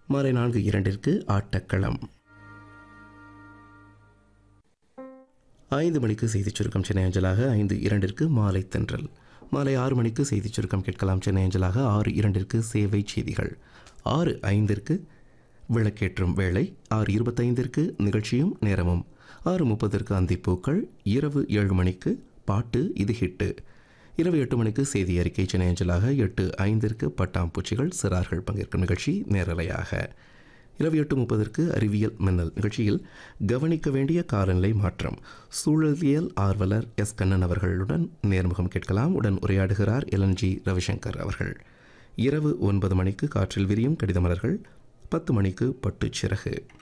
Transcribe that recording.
மாலை நான்கு இரண்டிற்கு ஆட்டக்களம் ஐந்து மணிக்கு செய்திச் சுருக்கம் சென்னை அஞ்சலாக ஐந்து இரண்டிற்கு மாலை தென்றல் மாலை ஆறு மணிக்கு செய்திச் சுருக்கம் கேட்கலாம் சென்னை அஞ்சலாக ஆறு இரண்டிற்கு சேவை செய்திகள் ஆறு ஐந்திற்கு விளக்கேற்றும் வேளை ஆறு இருபத்தைந்திற்கு நிகழ்ச்சியும் நேரமும் ஆறு முப்பதற்கு அந்திப்பூக்கள் இரவு ஏழு மணிக்கு பாட்டு இது ஹிட்டு இரவு எட்டு மணிக்கு செய்தி அறிக்கை சென்னை அஞ்சலாக எட்டு ஐந்திற்கு பட்டாம்பூச்சிகள் சிறார்கள் பங்கேற்கும் நிகழ்ச்சி நேரலையாக இரவு எட்டு முப்பதற்கு அறிவியல் மின்னல் நிகழ்ச்சியில் கவனிக்க வேண்டிய காலநிலை மாற்றம் சூழலியல் ஆர்வலர் எஸ் கண்ணன் அவர்களுடன் நேர்முகம் கேட்கலாம் உடன் உரையாடுகிறார் எல்என்ஜி ரவிசங்கர் அவர்கள் இரவு ஒன்பது மணிக்கு காற்றில் விரியும் கடித மலர்கள் பத்து மணிக்கு பட்டுச் சிறகு